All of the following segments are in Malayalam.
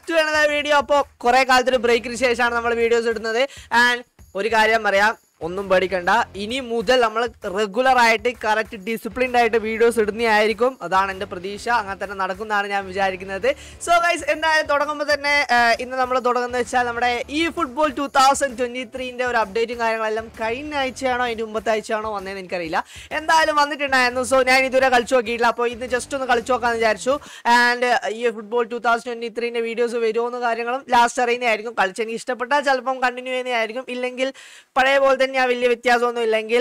ബാക്ക് ടു എന്നത വീഡിയോ അപ്പോൾ കുറേ കാലത്തിന് ബ്രേക്കിന് ശേഷമാണ് നമ്മൾ വീഡിയോസ് ഇടുന്നത് ആൻഡ് ഒരു കാര്യം പറയാം ഒന്നും പേടിക്കണ്ട ഇനി മുതൽ നമ്മൾ റെഗുലർ ആയിട്ട് കറക്റ്റ് ഡിസിപ്ലിൻഡ് ആയിട്ട് വീഡിയോസ് ഇടുന്നതായിരിക്കും അതാണ് എൻ്റെ പ്രതീക്ഷ അങ്ങനെ തന്നെ നടക്കുന്നതാണ് ഞാൻ വിചാരിക്കുന്നത് സോ ഗൈസ് എന്തായാലും തുടങ്ങുമ്പോൾ തന്നെ ആ, ഇന്ന് നമ്മൾ തുടങ്ങുന്നത് വെച്ചാൽ നമ്മുടെ ഈ ഫുട്ബോൾ ടൂ തൗസൻഡ് ട്വൻറ്റി ത്രീൻ്റെ ഒരു അപ്ഡേറ്റും കാര്യങ്ങളെല്ലാം കഴിഞ്ഞ ആഴ്ചയാണോ അതിൻ്റെ മുമ്പത്തെ ആഴ്ചയാണോ വന്നതെന്ന് എനിക്കറിയില്ല എന്തായാലും വന്നിട്ടുണ്ടായിരുന്നു സോ ഞാൻ ഇതുവരെ കളിച്ചു നോക്കിയിട്ടില്ല അപ്പോൾ ഇന്ന് ജസ്റ്റ് ഒന്ന് കളിച്ചു നോക്കാമെന്ന് വിചാരിച്ചു ആൻഡ് ഈ ഫുട്ബോൾ ടൂ തൗസൻഡ് ട്വൻറ്റി ത്രീൻ്റെ വീഡിയോസ് വരുമോ കാര്യങ്ങളും ലാസ്റ്റ് അറിയുന്നതായിരിക്കും കളിച്ച് എനിക്ക് ഇഷ്ടപ്പെട്ടാൽ ചിലപ്പം കണ്ടിന്യൂ ചെയ്യുന്നതായിരിക്കും ഇല്ലെങ്കിൽ പഴയ പോലെ തന്നെ ആ വലിയ വ്യത്യാസമൊന്നും ഇല്ലെങ്കിൽ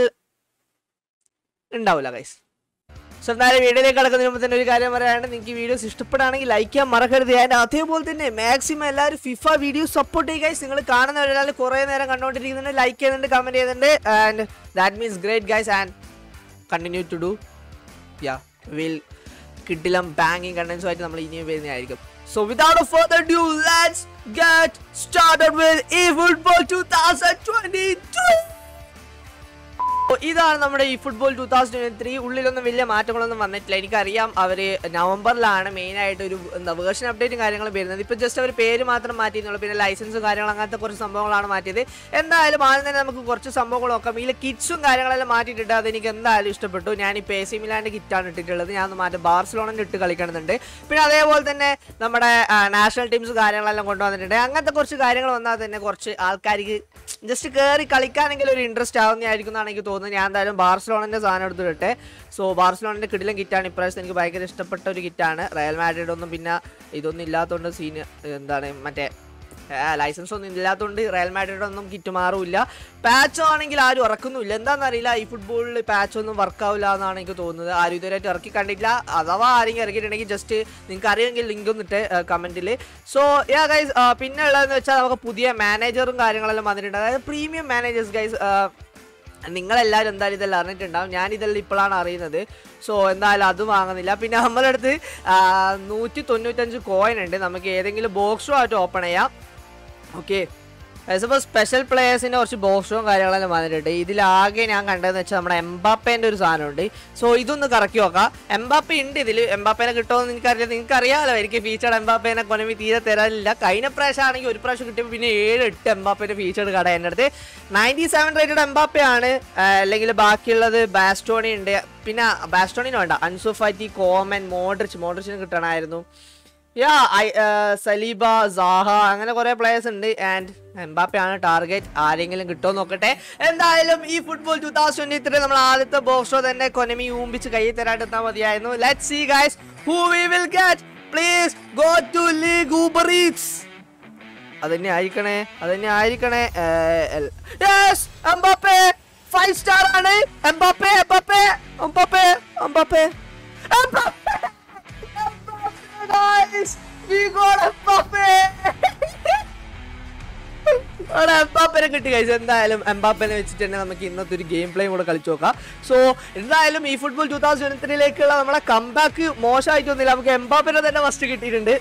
ഉണ്ടാവില്ല ഗൈസ് സോ എന്തായാലും വീഡിയോയിലേക്ക് കിടക്കുന്നതിന് മുമ്പ് തന്നെ ഒരു കാര്യം പറയാണ്ട് നിങ്ങൾക്ക് ഈ വീഡിയോസ് ഇഷ്ടപ്പെടുകയാണെങ്കിൽ ലൈക്ക് ചെയ്യാൻ മറക്കരുത് ആൻഡ് അതേപോലെ തന്നെ മാക്സിമം എല്ലാവരും ഫിഫ വീഡിയോസ് സപ്പോർട്ട് ചെയ്യുക ഗൈസ് നിങ്ങൾ കാണുന്നവരാൽ കുറേ നേരം കണ്ടുകൊണ്ടിരിക്കുന്നുണ്ട് ലൈക്ക് ചെയ്യുന്നുണ്ട് കമൻറ്റ് ചെയ്യുന്നുണ്ട് and that means great guys and continue to do yeah will കിട്ടിലും ബാങ്കിങ് കണ്ടൻസുമായിട്ട് നമ്മൾ ഇനിയും വരുന്നതായിരിക്കും so without further ado let's get started with ഈ ഫുട്ബോൾ 2022 ഓ, ഇതാണ് നമ്മുടെ ഈ football two thousand twenty three ഉള്ളിലൊന്നും വലിയ മാറ്റങ്ങളൊന്നും വന്നിട്ടില്ല എനിക്കറിയാം അവർ നവംബറിലാണ് മെയിൻ ആയിട്ട് ഒരു എന്താ വേർഷൻ അപ്ഡേറ്റും കാര്യങ്ങളും വരുന്നത് ഇപ്പൊ ജസ്റ്റ് അവർ പേര് മാത്രം മാറ്റിയെന്നുള്ളൂ പിന്നെ ലൈസൻസും കാര്യങ്ങളും അങ്ങനത്തെ കുറച്ച് സംഭവങ്ങളാണ് മാറ്റിയത് എന്തായാലും ആദ്യം തന്നെ നമുക്ക് കുറച്ച് സംഭവങ്ങൾ നോക്കാം ഇതിൽ കിറ്റ്സും കാര്യങ്ങളെല്ലാം മാറ്റിയിട്ടുണ്ട് അതെനിക്ക് എന്തായാലും ഇഷ്ടപ്പെട്ടു ഞാൻ ഈ പേ സി മിലാൻ്റെ കിറ്റാണ് ഇട്ടിട്ടുള്ളത് ഞാൻ ഒന്ന് മാറ്റം ബാർസലോണിൻ്റെ ഇട്ട് കളിക്കണമെന്നുണ്ട് പിന്നെ അതേപോലെ തന്നെ നമ്മുടെ നാഷണൽ ടീംസ് കാര്യങ്ങളെല്ലാം കൊണ്ടുവന്നിട്ടുണ്ട് അങ്ങനത്തെ കുറച്ച് കാര്യങ്ങൾ വന്നാൽ തന്നെ കുറച്ച് ആൾക്കാർക്ക് ജസ്റ്റ് കയറി കളിക്കാനെങ്കിലും ഒരു ഇൻട്രസ്റ്റ് ആവുന്നതായിരിക്കും എന്നാണ് എനിക്ക് തോന്നുന്നത് ഞാൻ എന്തായാലും ബാർസലോണിൻ്റെ സാധനം എടുത്തിട്ടെ സോ ബാർസലോണിൻ്റെ കിടിലം കിറ്റാണ് ഇപ്രാവശ്യം എനിക്ക് ഭയങ്കര ഇഷ്ടപ്പെട്ട ഒരു കിറ്റാണ് റയൽ മാഡ്രിഡ് ഒന്നും പിന്നെ ഇതൊന്നും ഇല്ലാത്തതുകൊണ്ട് സീന് എന്താണ് മറ്റേ ലൈസൻസ് ഒന്നും ഇല്ലാത്തതുകൊണ്ട് റയൽ മാഡ്രിഡ് ഒന്നും കിറ്റ് മാറില്ല പാച്ച് ആണെങ്കിൽ ആരും ഇറക്കുന്നില്ല എന്താണെന്നറിയില്ല ഈ ഫുട്ബോളിൽ പാച്ച് ഒന്നും വർക്ക് ആവില്ല എന്നാണ് എനിക്ക് തോന്നുന്നത് ആരും ഇതുവരെയായിട്ട് ഇറക്കി കണ്ടിട്ടില്ല അഥവാ ആരെങ്കിലും ഇറക്കിയിട്ടുണ്ടെങ്കിൽ ജസ്റ്റ് നിങ്ങൾക്ക് അറിയുമെങ്കിൽ ലിങ്ക് ഒന്നിട്ട് കമൻറ്റിൽ സോ യാ ഗൈസ് പിന്നെ ഉള്ളതെന്ന് വെച്ചാൽ നമുക്ക് പുതിയ മാനേജറും കാര്യങ്ങളെല്ലാം വന്നിട്ടുണ്ട് അതായത് പ്രീമിയം മാനേജേഴ്സ് ഗൈസ് നിങ്ങളെല്ലാവരും എന്തായാലും ഇതെല്ലാം അറിഞ്ഞിട്ടുണ്ടാവും ഞാൻ ഇതെല്ലാം ഇപ്പോഴാണ് അറിയുന്നത് സോ എന്തായാലും അത് വാങ്ങുന്നില്ല പിന്നെ നമ്മുടെ അടുത്ത് നൂറ്റി തൊണ്ണൂറ്റഞ്ച് കോയിൻ ഉണ്ട് നമുക്ക് ഏതെങ്കിലും ബോക്സോ ആയിട്ട് ഓപ്പൺ ചെയ്യാം ഓക്കെ ഇപ്പോൾ സ്പെഷ്യൽ പ്ലേയേഴ്സിൻ്റെ കുറച്ച് ബോക്സും കാര്യങ്ങളെല്ലാം വന്നിട്ടുണ്ട് ഇതിലാകെ ഞാൻ കണ്ടതെന്ന് വെച്ചാൽ നമ്മുടെ എംബാപ്പേൻ്റെ ഒരു സാധനമുണ്ട് സോ ഇതൊന്ന് കറക്കി നോക്കാം എംബാപ്പ ഉണ്ട് ഇതിൽ എംബാപ്പേനെ കിട്ടുമെന്ന് എനിക്കറിയില്ല നിങ്ങൾക്ക് അറിയാമല്ലോ എനിക്ക് ഫീച്ചർഡ് എംബാപ്പേനെ കൊനമി തീരെ തരാനില്ല കഴിഞ്ഞ പ്രാവശ്യം ആണെങ്കിൽ ഒരു പ്രാവശ്യം കിട്ടിയപ്പോൾ പിന്നെ ഏഴ് എട്ട് എംബാപ്പേൻ്റെ ഫീച്ചർഡ് കട എൻ്റെ അടുത്ത് നയൻറ്റി സെവൻ റേറ്റഡ് എംബാപ്പയാണ് അല്ലെങ്കിൽ ബാക്കിയുള്ളത് ബാസ്റ്റോണി ഉണ്ട് പിന്നെ ബാസ്റ്റോണിന് വേണ്ട അൻസു ഫാറ്റി കോമൻ മോഡ്രിച്ച് മോഡ്രിച്ചിന് കിട്ടണമായിരുന്നു യാ ഐ സലീബ സാഹ അങ്ങനെ കുറെ പ്ലേയേഴ്സ് ഉണ്ട് ആൻഡ് എംബാപ്പയാണ് ടാർഗറ്റ് ആരെങ്കിലും കിട്ടുമോ നോക്കട്ടെ എന്തായാലും ഈ football two thousand twenty three നമ്മൾ ആദ്യത്തെ ബോക്സോ തന്നെ കൊനമി ഊമ്പിച്ച് കൈ തരാട്ട് എത്താൻ മതിയായിരുന്നു let see guys who we will get please go to league Uber Eats അതന്നെ ആയിരിക്കണേ അതന്നെ ആയിരിക്കണേ യെസ് എംബാപ്പെ ഫൈവ് സ്റ്റാർ ആണ് Mbappe Mbappe Mbappe Mbappe Mbappe guys! We got Mbappe! അവിടെ എംബാപ്പനെ കിട്ടി കഴിച്ചു എന്തായാലും എംബാപ്പനെ വെച്ചിട്ട് തന്നെ നമുക്ക് ഇന്നത്തെ ഒരു ഗെയിം പ്ലേയും കൂടെ കളിച്ചു നോക്കാം സോ എന്തായാലും ഈ ഫുട്ബോൾ ടൂ തൗസൻഡ് ട്വന്റി ത്രീയിലേക്കുള്ള നമ്മുടെ കംബാക്ക് മോശമായിട്ടൊന്നുമില്ല നമുക്ക് എംബാപ്പനെ തന്നെ ഫസ്റ്റ് കിട്ടിയിട്ടുണ്ട്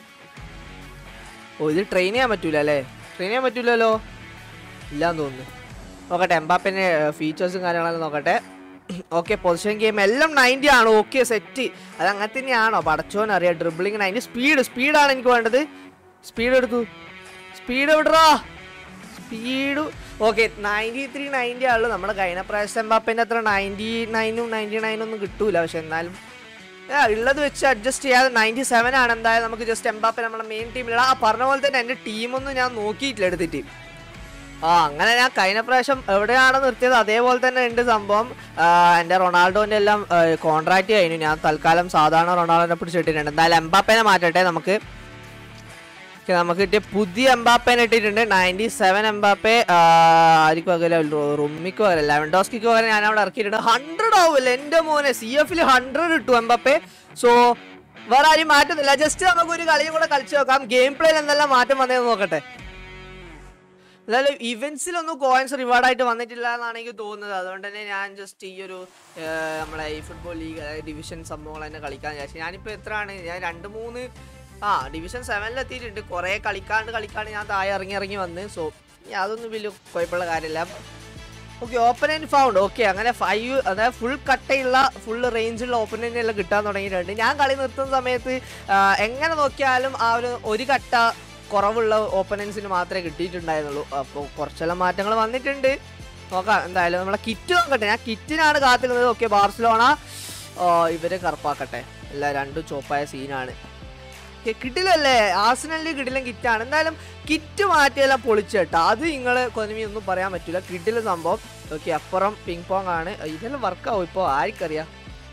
ഓ ഇത് ട്രെയിൻ ചെയ്യാൻ പറ്റൂല അല്ലേ ട്രെയിൻ ചെയ്യാൻ പറ്റൂലല്ലോ ഇല്ലാന്ന് തോന്നുന്നു നോക്കട്ടെ എംബാപ്പൻ്റെ ഫീച്ചേഴ്സും കാര്യങ്ങളെല്ലാം നോക്കട്ടെ ഓക്കെ പൊസിഷൻ ഗെയിം എല്ലാം നയൻറ്റി ആണ് ഓക്കെ സെറ്റ് അത് അങ്ങനെ തന്നെയാണോ പടച്ചോൻ അറിയാം ഡ്രിബിളിങ് നയൻറ്റി സ്പീഡ് സ്പീഡാണ് എനിക്ക് വേണ്ടത് സ്പീഡ് എടുത്തു സ്പീഡ് എവിടാ speed okay ninety three ninety ആണല്ലോ നമ്മുടെ കഴിഞ്ഞ പ്രാവശ്യം എംബാപ്പേൻ്റെ അത്ര നയൻറ്റി നയനും നയൻറ്റി നയനും ഒന്നും കിട്ടൂല പക്ഷെ എന്നാലും ആ, ഉള്ളത് വെച്ച് അഡ്ജസ്റ്റ് ചെയ്യാതെ നയൻറ്റി സെവൻ ആണ് എന്തായാലും നമുക്ക് ജസ്റ്റ് എംബാപ്പെ നമ്മുടെ മെയിൻ ടീമിലുള്ള ആ പറഞ്ഞ പോലെ തന്നെ എൻ്റെ ടീമൊന്നും ഞാൻ നോക്കിയിട്ടില്ല എടുത്തിട്ട് ആ അങ്ങനെ ഞാൻ കഴിഞ്ഞ പ്രാവശ്യം എവിടെയാണോ നിർത്തിയത് അതേപോലെ തന്നെ ഉണ്ട് സംഭവം ആ, എൻ്റെ റൊണാൾഡോൻ്റെ എല്ലാം കോൺട്രാക്ട് കഴിഞ്ഞു ഞാൻ തൽക്കാലം സാധാരണ റൊണാൾഡോനെ പിടിച്ചിട്ടിട്ടുണ്ട് എന്തായാലും എംബാപ്പേനെ മാറ്റട്ടെ നമുക്ക് ഓക്കേ, നമുക്ക് കിട്ടിയ പുതിയ എംബാപ്പേനെ ഇട്ടിട്ടുണ്ട് നയൻറ്റി സെവൻ എംബാപ്പെ ആ, ആർക്കും പകരം റുമ്മിക്ക് പകരം ലെവൻഡോസ്കിക്ക് പകരം ഞാൻ അവിടെ ഇറക്കിയിട്ടുണ്ട് ഹൺഡ്രഡ് ആവില്ല എൻ്റെ മോനെ സി എഫിൽ ഹൺഡ്രഡ് ഇട്ടു എംബാപ്പെ സോ വേറെ ആരും മാറ്റുന്നില്ല ജസ്റ്റ് നമുക്ക് ഒരു കളിയും കൂടെ കളിച്ചു നോക്കാം ഗെയിം പ്ലേയിൽ എന്തെല്ലാം മാറ്റം വന്നതെന്ന് നോക്കട്ടെ എന്തായാലും ഇവന്റ്സിലൊന്നും കോയിൻസ് റിവാർഡായിട്ട് വന്നിട്ടില്ല എന്നാണ് എനിക്ക് തോന്നുന്നത് അതുകൊണ്ട് തന്നെ ഞാൻ ജസ്റ്റ് ഈ ഒരു ആ, നമ്മളെ ഈ ഫുട്ബോൾ ലീഗ് അതായത് ഡിവിഷൻ സംഭവങ്ങൾ തന്നെ കളിക്കാൻ വിചാരിച്ചു ഞാനിപ്പോൾ എത്രയാണ് ഞാൻ രണ്ട് മൂന്ന് ആ ഡിവിഷൻ സെവനിൽ എത്തിയിട്ടുണ്ട് കുറേ കളിക്കാണ്ട് കളിക്കാണ്ട് ഞാൻ താഴെ ഇറങ്ങി ഇറങ്ങി വന്ന് സോ അതൊന്നും വലിയ കുഴപ്പമുള്ള കാര്യമില്ല ഓക്കെ ഓപ്പനന്റ് ഫൗണ്ട് ഓക്കെ അങ്ങനെ ഫൈവ് അതായത് ഫുൾ കട്ടയുള്ള ഫുൾ റേഞ്ചുള്ള ഓപ്പനന്റ് എല്ലാം കിട്ടാൻ തുടങ്ങിയിട്ടുണ്ട് ഞാൻ കളി നിർത്തുന്ന സമയത്ത് ആ, എങ്ങനെ നോക്കിയാലും ആ ഒരു ഒരു കട്ട കുറവുള്ള ഓപ്പനൻസിന് മാത്രമേ കിട്ടിയിട്ടുണ്ടായിരുന്നുള്ളൂ അപ്പോൾ കുറച്ചെല്ലാം മാറ്റങ്ങൾ വന്നിട്ടുണ്ട് നോക്കാം എന്തായാലും നമ്മളെ കിറ്റ് നോക്കട്ടെ ഞാൻ കിറ്റിനാണ് കാത്തിരുന്നത് ഓക്കെ ബാർസലോണ ആ, ഇവരെ കറുപ്പാക്കട്ടെ എല്ലാം രണ്ടും ചോപ്പായ സീനാണ് ഓക്കെ കിട്ടില്ലല്ലേ ആർസനലിൽ കിട്ടില്ല കിറ്റാണ് എന്തായാലും കിറ്റ് മാറ്റിയെല്ലാം പൊളിച്ചേട്ടാ അത് നിങ്ങൾ കൊനമി ഒന്നും പറയാൻ പറ്റില്ല കിട്ടില്ല സംഭവം ഓക്കെ അപ്പുറം പിങ് പോങ് ആണ് ഇതെല്ലാം വർക്കാവും ഇപ്പോൾ ആർക്കറിയാം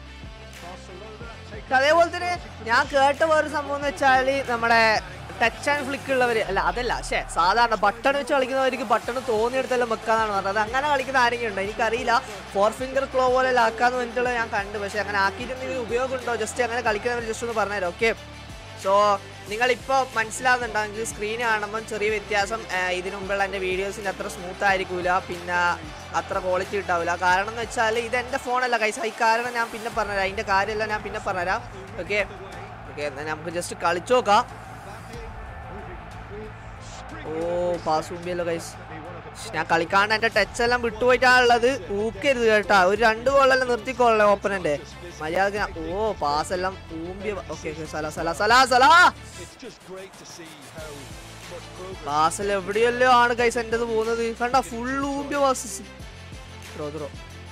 അതേപോലെ തന്നെ ഞാൻ കേട്ട വേറൊരു സംഭവം എന്ന് വെച്ചാൽ നമ്മുടെ ടച്ച് ആൻഡ് ഫ്ലിക്ക് ഉള്ളവർ അല്ല അതല്ല പക്ഷേ സാധാരണ ബട്ടൺ വെച്ച് കളിക്കുന്നവർക്ക് ബട്ടൺ തോന്നിയെടുത്തെല്ലാം വെക്കാന്നാണ് പറഞ്ഞത് അത് അങ്ങനെ കളിക്കുന്ന ആരെങ്കിലും ഉണ്ടോ എനിക്കറിയില്ല ഫോർ ഫിംഗർ ക്ലോ പോലെ ആക്കാന്ന് പറഞ്ഞിട്ടുള്ള ഞാൻ കണ്ടു പക്ഷേ അങ്ങനെ ആക്കിയിട്ടുണ്ടെങ്കിൽ ഉപയോഗം ഉണ്ടോ ജസ്റ്റ് അങ്ങനെ കളിക്കുന്നവർ ജസ്റ്റ് ഒന്ന് പറഞ്ഞുതരാം ഓക്കെ സോ നിങ്ങളിപ്പോൾ മനസ്സിലാവുന്നുണ്ടെങ്കിൽ സ്ക്രീൻ കാണുമ്പോൾ ചെറിയ വ്യത്യാസം ആ, ഇതിനു മുമ്പുള്ള എൻ്റെ വീഡിയോസിന് അത്ര സ്മൂത്ത് ആയിരിക്കൂല പിന്നെ അത്ര ക്വാളിറ്റി ഉണ്ടാവില്ല കാരണം എന്ന് വെച്ചാൽ ഇത് എൻ്റെ ഫോണല്ല കൈസ് ഈ കാരണം ഞാൻ പിന്നെ പറഞ്ഞുതരാം അതിൻ്റെ കാര്യമെല്ലാം ഞാൻ പിന്നെ പറഞ്ഞുതരാം ഓക്കെ ഓക്കെ എന്നാൽ നമുക്ക് ജസ്റ്റ് കളിച്ചു നോക്കാം ഓ പാസ് മുമ്പിയല്ലോ കൈസ് ഞാൻ കളിക്കാണ്ട് എൻ്റെ ടച്ച് എല്ലാം വിട്ടുപോയിട്ടാണുള്ളത് ഊക്കരുത് കേട്ടാ ഒരു രണ്ട് ഗോളെല്ലാം നിർത്തിക്കോളേ ഓപ്പനൻ്റെ മര്യാദ ഓ പാസ് എല്ലാം ഊമ്പിയ okay okay Salah Salah Salah Salah pass എവിടെയല്ലോ ആണ് കൈസ് എൻ്റെത് പോകുന്നത് കണ്ട ഫുൾ ഊമ്പിയ പാസ് ത്രോ ത്രോ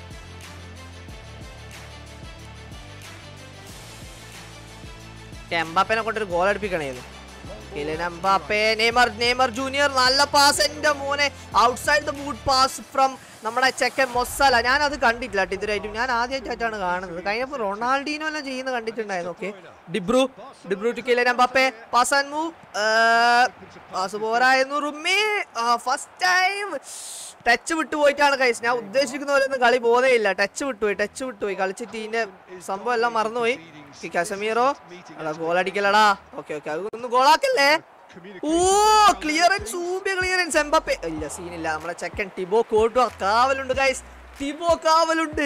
എംബാപ്പനെ കൊണ്ടൊരു ഗോൾ അടുപ്പിക്കണേന്ന് Kylian Mbappe Neymar Neymar Junior നല്ല പാസ് എന്റെ മോനെ outside the boot pass from നമ്മുടെ ചെക്കൻ മൊസല ഞാൻ അത് കണ്ടിട്ടില്ല കേട്ടോ ഇതുവരെയായിട്ടും ഞാൻ ആദ്യമായിട്ടാണ് കാണുന്നത് കഴിഞ്ഞപ്പോൾ റൊണാൾഡീനോ എല്ലാം ചെയ്യുന്ന കണ്ടിട്ടുണ്ടായിരുന്നു okay dribble dribble to Kylian Mbappe pass and move pass പോരായിരുന്നു റുമ്മി ഫസ്റ്റ് ടൈം ടച്ച് വിട്ടുപോയിട്ടാണ് കൈസ് ഞാൻ ഉദ്ദേശിക്കുന്ന പോലെ ഒന്നും കളി പോകുന്നേ ഇല്ല ടച്ച് വിട്ടുപോയി ടച്ച് വിട്ടുപോയി കളിച്ചിട്ട് ഇതിന്റെ സംഭവം എല്ലാം മറന്നുപോയി ഈ കസമീറോ അടാ ഗോൾ അടിക്കലടാ ഓക്കെ ഓക്കെ അതൊന്ന് ഗോളാക്കല്ലേ ഓ ക്ലിയറൻസ് ഊമ്പിയ ക്ലിയറൻസ് എംബപ്പേ ഇല്ല സീനില്ല നമ്മളെ ചെക്കൻ ടിബോ കോട്ടോ കാവലുണ്ട് ഗൈസ് ടിബോ കാവലുണ്ട്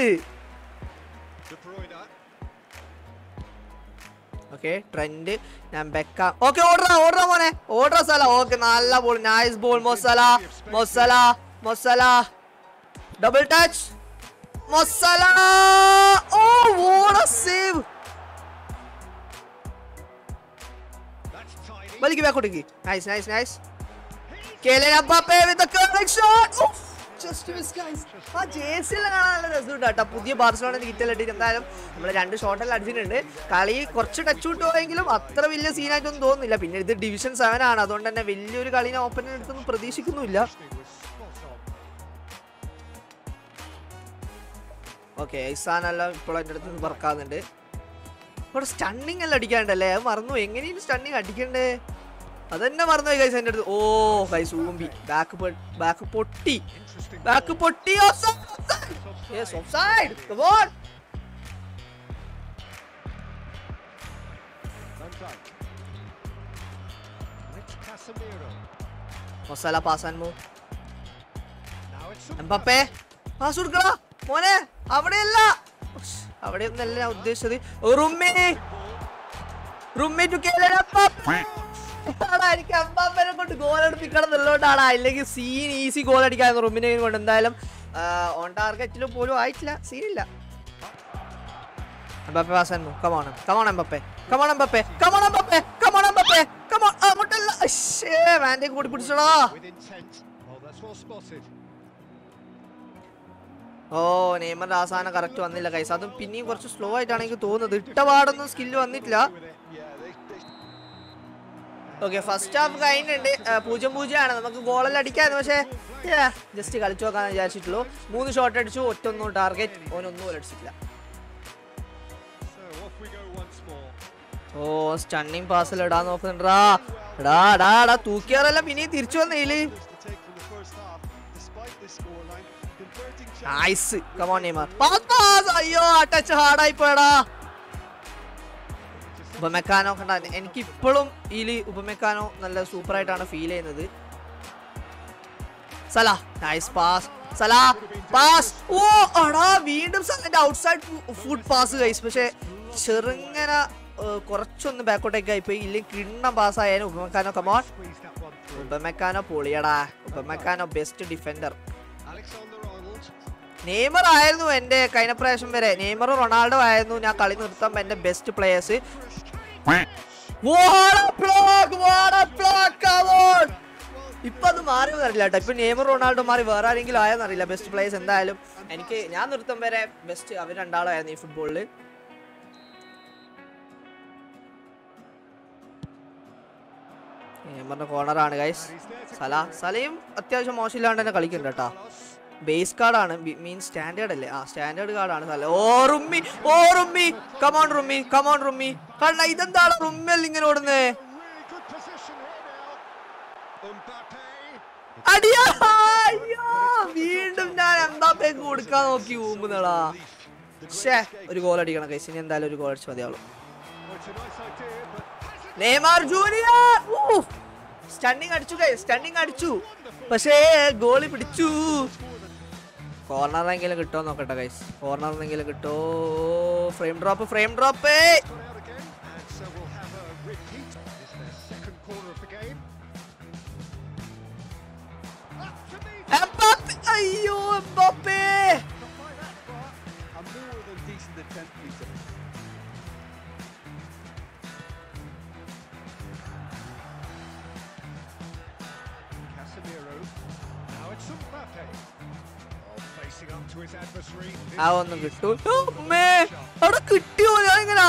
ഓക്കെ ട്രെൻഡ് ഞാൻ ബെക്ക ഓക്കെ ഓർഡർ ഓർഡർ മോനെ ഓർഡർ സല ഓക്കെ നല്ല ball nice ball Musiala Musiala Musiala double touch Musiala ഓ വോട്ട് എ സേവ് വലിക്ക് ബാക്കോട്ടേക്ക് nice nice nice Kylian Mbappe with the curving shot just miss guys ആ ജേഴ്സിയിൽ കാണാൻ നല്ല രസമുണ്ട് കേട്ടോ പുതിയ ബാർസലോണ കിറ്റലിട്ട് എന്തായാലും നമ്മൾ രണ്ട് ഷോട്ടെല്ലാം അടിച്ചിട്ടുണ്ട് കളി കുറച്ച് ടച്ച് വിട്ടുപോയെങ്കിലും അത്ര വലിയ സീനായിട്ടൊന്നും തോന്നുന്നില്ല പിന്നെ ഇത് ഡിവിഷൻ സെവൻ ആണ് അതുകൊണ്ട് തന്നെ വലിയൊരു കളിനെ ഓപ്പണിന് എടുത്തൊന്നും പ്രതീക്ഷിക്കുന്നുമില്ല ഓക്കെ ഐസാനെല്ലാം ഇപ്പോൾ എൻ്റെ അടുത്ത് വർക്കാകുന്നുണ്ട് ഇവിടെ സ്റ്റണ്ണിങ് എല്ലാം അടിക്കാണ്ടല്ലേ അത് മറന്നു എങ്ങനെയാണ് സ്റ്റണ്ണിങ് അടിക്കണ്ടേ അതെന്നെ മറന്നുപോയി കൈസ് എൻ്റെ അടുത്ത് ഓ കൈസ് ഊമ്പി ബാക്ക് ബാക്ക് പൊട്ടി ബാക്ക് പൊട്ടി yes offside come on Musiala pass and move Mbappe pass കൊടുക്കടാ മോനെ അവിടെയല്ല ഉഷ്, അവിടെയൊന്നല്ല ഞാൻ ഉദ്ദേശിച്ചത് റുമ്മി റുമ്മി ടു എനിക്ക് എംബാപ്പനെ കൊണ്ട് ഗോൾ അടിപ്പിക്കണം എന്നുള്ളതുകൊണ്ടാണ് അല്ലെങ്കിൽ സീൻ ഈസി ഗോൾ അടിക്കായിരുന്നു റുമ്മിനെ കൊണ്ട് എന്തായാലും ഓൺ ടാർഗറ്റിലും പോലും ആയിട്ടില്ല സീനില്ല Mbappe pass and move come on come on Mbappe come on Mbappe come on Mbappe come on Mbappe come on അങ്ങോട്ടല്ല അശ്ശേ വാൻഡേക്ക് കൂടി പിടിച്ചടാ with intent. Oh, that's well spotted. ഓ നെയ്മറിന്റെ അവസാനം കറക്റ്റ് വന്നില്ല കൈസ് അതും പിന്നെയും കുറച്ച് സ്ലോ ആയിട്ടാണ് എനിക്ക് തോന്നുന്നത് ഇട്ട പാടൊന്നും സ്കില്ല് വന്നിട്ടില്ല With it. Yeah, they, they okay first half കഴിഞ്ഞിട്ടുണ്ട് ആ, പൂജ്യം പൂജ്യമാണ് നമുക്ക് ഗോളെല്ലാം അടിക്കായിരുന്നു പക്ഷേ ജസ്റ്റ് കളിച്ചു നോക്കാന്ന് വിചാരിച്ചിട്ടുള്ളൂ മൂന്ന് ഷോട്ട് അടിച്ചു ഒറ്റൊന്നും ടാർഗറ്റ് ഓനൊന്നും പോലും അടിച്ചിട്ടില്ല so off we go once more. ഓ സ്റ്റണ്ണിങ് പാസിൽ ഇടാൻ നോക്കുന്നുണ്ടാ എടാ എടാ എടാ തൂക്കിയാറെല്ലാം പിന്നെയും തിരിച്ചു വന്നേല് This to take from the first half, despite this scoreline, converting chances. Nice come on Neymar pass pass അയ്യോ ആ ടച്ച് ഹാർഡായി പോയടാ ഉപമെക്കാനോ കണ്ട എനിക്ക് ഇപ്പോഴും ഇതിൽ ഉപമെക്കാനോ നല്ല സൂപ്പർ ആയിട്ടാണ് ഫീൽ ചെയ്യുന്നത് Salah nice pass Salah pass ഓ അടാ വീണ്ടും സലന്റെ ഔട്ട്സൈഡ് ഫുഡ് പാസ് കൈസ് പക്ഷെ ചെറുങ്ങനെ ഏർ, കുറച്ചൊന്ന് ബാക്കോട്ടേക്ക് ആയിപ്പോയി ഇല്ലെങ്കിൽ കിണ്ണം പാസ് ആയാലും Upamecano come on Squeeze that one through. Upamecano പൊളിയടാ Upamecano best defender Alexander Arnold Neymar ആയിരുന്നു എൻ്റെ കഴിഞ്ഞ പ്രാവശ്യം വരെ നെയ്മറും റൊണാൾഡോ ആയിരുന്നു ഞാൻ കളി നിർത്തുമ്പോൾ എൻ്റെ ബെസ്റ്റ് പ്ലേയേഴ്സ് ഇപ്പൊ അത് മാറി അറിയില്ല കേട്ടോ ഇപ്പൊ നെയ്മർ റൊണാൾഡോ മാറി വേറെ ആരെങ്കിലും ആയെന്നറിയില്ല ബെസ്റ്റ് പ്ലേയേഴ്സ് എന്തായാലും എനിക്ക് ഞാൻ നിർത്തും വരെ ബെസ്റ്റ് അവർ രണ്ടാളായിരുന്നു ഈ ഫുട്ബോളിൽ നെയ്മറിന്റെ കോർണറാണ് ഗൈസ് സല സലയും അത്യാവശ്യം മോശമില്ലാണ്ട് തന്നെ കളിക്കുന്നുണ്ട് കേട്ടോ ബേസ് കാർഡാണ് മീൻ സ്റ്റാൻഡേർഡ് അല്ലേ ആ സ്റ്റാൻഡേർഡ് കാർഡാണ് സല ഓ റുമ്മി ഓ റുമ്മി കമോൺ റുമ്മി കമോൺ റുമ്മി കണ്ട ഇതെന്താണ് റുമ്മൽ ഇങ്ങനെ ഓടുന്നേ Really good position here now. Mbappe. അടിയാ അയ്യോ വീണ്ടും ഞാൻ എംബാപ്പേക്ക് കൊടുക്കാൻ നോക്കി ഊമ്പുന്നടാ ഷേ ഒരു ഗോൾ അടിക്കണം കൈസ് ഇനി എന്തായാലും ഒരു ഗോൾ അടിച്ച് മതിയാവുള്ളൂ Well, it's a nice idea, but Neymar Junior stunning അടിച്ചു കൈ സ്റ്റണ്ണിങ് അടിച്ചു പക്ഷേ ഗോളി പിടിച്ചു കോർണറെങ്കിലും കിട്ടുമോ നോക്കട്ടെ കൈസ് കോർണറെങ്കിലും കിട്ടോ frame drop frame drop got out again. And so we'll have a repeat. It's their second corner of the game. Up to me. Mbappe അയ്യോ Mbappe Not by that far. A more than decent attempt, Peter. Casemiro. Now it's Mbappe. Oh, facing up to his adversary. ആ ഒന്നും കിട്ടൂ അമ്മേ അവിടെ കിട്ടിയോ ഞാൻ എങ്ങനാ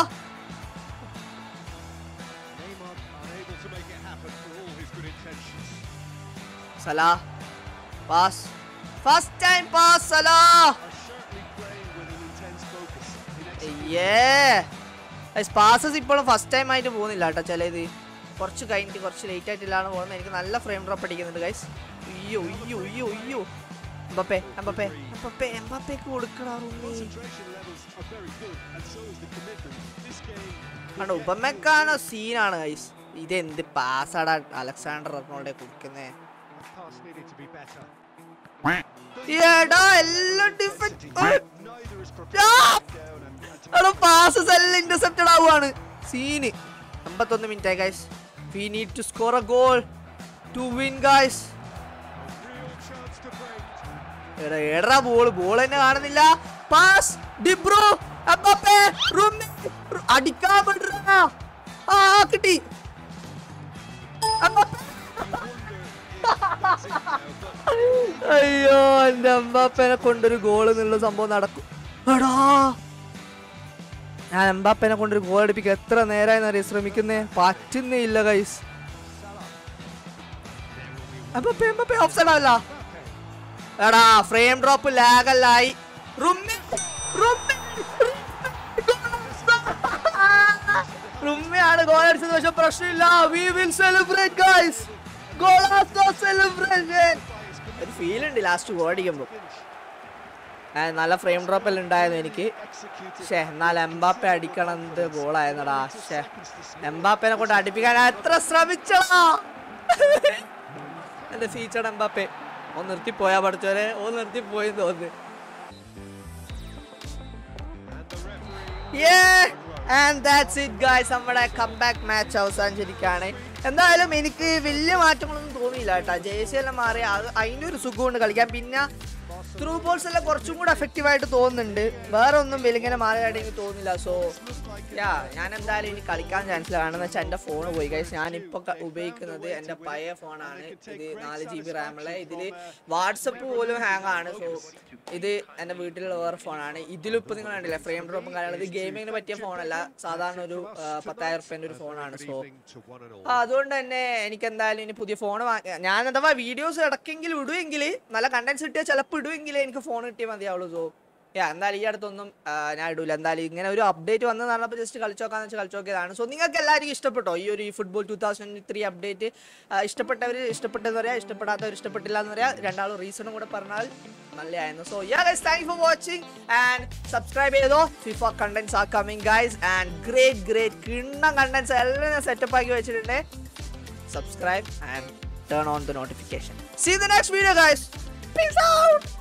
Neymar unable to make it happen for all his good intentions. Salah pass first time pass Salah Are certainly playing with an intense focus. In execution. ഏ പാസസ് ഇപ്പോഴും ഫസ്റ്റ് ടൈം ആയിട്ട് പോകുന്നില്ല കേട്ടോ ചിലത് കുറച്ച് കഴിഞ്ഞിട്ട് കുറച്ച് ലേറ്റ് ആയിട്ടില്ലാണ് പോകുന്നത് എനിക്ക് നല്ല ഫ്രെയിം ഡ്രോപ്പ് അടിക്കുന്നുണ്ട് ഗൈസ് അയ്യോ അയ്യോ അയ്യോ അയ്യോ എംബപ്പേ എംബപ്പേ എംബപ്പേ എംബപ്പേക്ക് കൊടുക്കണ റൂമി Concentration levels are very good, and so is the commitment. This game കണ്ടോ ഉപമെക്കാനോ സീനാണ് ഗൈസ് ഇതെന്ത് പാസ്സാടാ അലക്സാണ്ടർ റൊണാൾഡോ കൊടുക്കുന്നേ the pass needed to be better. എടാ എല്ലാം defect Neither is prepared Ah! to get down and, and to എടാ പാസസ് എല്ലാം ഇന്റർസെപ്റ്റഡ് ആവുകയാണ് സീന് അമ്പത്തൊന്ന് മിനിറ്റ് ആയി guys we need to score a goal to win guys real chance to break. എടാ എടാ ബോൾ ബോൾ തന്നെ കാണുന്നില്ല പാസ് ഡിബ്രോ എംബാപ്പേ റൂമി റു- അടിക്കാൻ പറ്റില്ല ആ കിട്ടി എംബാപ്പേ. അയ്യോ എന്റെ എംബാപ്പേനെ കൊണ്ടൊരു ഗോൾ എന്നുള്ള സംഭവം നടക്കും എടാ ഞാൻ എംബാപ്പേനെ കൊണ്ടൊരു ഗോൾ അടിപ്പിക്കാൻ എത്ര നേരമായി അറിയാം ശ്രമിക്കുന്നേ പറ്റുന്നേ ഇല്ല guys Mbappe Mbappe offside അല്ല എടാ ഫ്രെയിം ഡ്രോപ്പ് ലാഗല്ലായി റുമ്മി റുമ്മി റുമ്മിയാണ് ഗോൾ അടിച്ചത് പക്ഷെ പ്രശ്നമില്ല വി വിൽ സെലിബ്രേറ്റ് ഗൈസ് ഗോളാസ്കോ സെലിബ്രേഷൻ ഒരു ഫീൽ ഉണ്ട് ലാസ്റ്റ് ഗോൾ അടിക്കുമ്പോൾ നല്ല ഫ്രെയിം ഡ്രോപ്പ് എല്ലാം ഉണ്ടായിരുന്നു എനിക്ക് Executed. ഷേ എന്നാൽ എംബാപ്പെ അടിക്കണം എന്ത് ഗോളായിരുന്നടാ ഷേ എംബാപ്പേനെ കൊണ്ട് അടിപ്പിക്കാൻ ഞാൻ എത്ര ശ്രമിച്ചടാ എന്റെ ഫീച്ചർ എംബാപ്പെ ഓ നിർത്തിപ്പോയാ പഠിച്ചോരെ ഓ നിർത്തിപ്പോയി തോന്നുന്നു And the referee. Yeah, and that's it guys നമ്മുടെ കംബാക്ക് മാച്ച് അവസാനിച്ചിരിക്കുകയാണ് എന്തായാലും എനിക്ക് വലിയ മാറ്റങ്ങളൊന്നും തോന്നിയില്ല കേട്ടോ ജേഴ്സി എല്ലാം മാറി അത് അതിൻ്റെ ഒരു സുഖമുണ്ട് കളിക്കാൻ പിന്നെ ത്രൂ ബോൾസ് എല്ലാം കുറച്ചും കൂടെ എഫക്റ്റീവ് ആയിട്ട് തോന്നുന്നുണ്ട് വേറെ ഒന്നും വെലിങ്ങനെ മാറിയായിട്ട് എനിക്ക് തോന്നില്ല സോ യാ ഞാൻ എന്തായാലും ഇനി കളിക്കാൻ ചാൻസ് ഇല്ല കാരണം വെച്ചാൽ എൻ്റെ ഫോൺ പോയി കഴിച്ച് ഞാനിപ്പോൾ ഉപയോഗിക്കുന്നത് എൻ്റെ പഴയ ഫോണാണ് ഇത് നാല് ജി ബി റാമുള്ള ഇതിൽ വാട്സപ്പ് പോലും ഹാങ് ആണ് സോ ഇത് എൻ്റെ വീട്ടിലുള്ള വേറെ ഫോണാണ് ഇതിലും ഇപ്പോൾ നിങ്ങൾ കണ്ടില്ല ഫ്രെയിം ഡ്രോപ്പും കാര്യങ്ങളും ഇത് ഗെയിമിങ്ങിന് പറ്റിയ ഫോണല്ല സാധാരണ ഒരു ആ, പത്തായിരം റുപ്യൻ്റെ ഒരു ഫോണാണ് Good so evening to one and all. ആ, അതുകൊണ്ട് തന്നെ എനിക്ക് എന്തായാലും ഇനി പുതിയ ഫോൺ ഞാൻ അഥവാ വീഡിയോസ് ഇടയ്ക്കെങ്കിലും ഇടുമെങ്കിൽ നല്ല കണ്ടന്റ്സ് കിട്ടിയാൽ ചിലപ്പോൾ ഇടുമെങ്കിൽ എനിക്ക് ഫോൺ കിട്ടിയാൽ മതിയാവുള്ളൂ സോ യാ എന്തായാലും ഈ അടുത്തൊന്നും ആ, ഞാൻ ഇടൂല എന്തായാലും ഇങ്ങനെ ഒരു അപ്ഡേറ്റ് വന്ന് പറഞ്ഞപ്പോൾ ജസ്റ്റ് കളിച്ചു നോക്കാന്ന് വെച്ചാൽ കളിച്ചു നോക്കിയതാണ് സോ നിങ്ങൾക്ക് എല്ലാവർക്കും ഇഷ്ടപ്പെട്ടോ ഈ ഒരു ഈ football two thousand three update ഇഷ്ടപ്പെട്ടവർ ഇഷ്ടപ്പെട്ടെന്ന് പറയാം ഇഷ്ടപ്പെടാത്തവർ ഇഷ്ടപ്പെട്ടില്ല എന്ന് പറയാം രണ്ടാളും റീസണും കൂടെ പറഞ്ഞാൽ നല്ലതായിരുന്നു so ya guys thank for watching and subscribe ചെയ്തോ FIFA contents are coming guys and great great കിണ്ണം കണ്ടന്റ്സ് എല്ലാം ഞാൻ സെറ്റപ്പ് ആക്കി വെച്ചിട്ടുണ്ട് subscribe and turn on the notification. See you in the next video, guys. Peace out.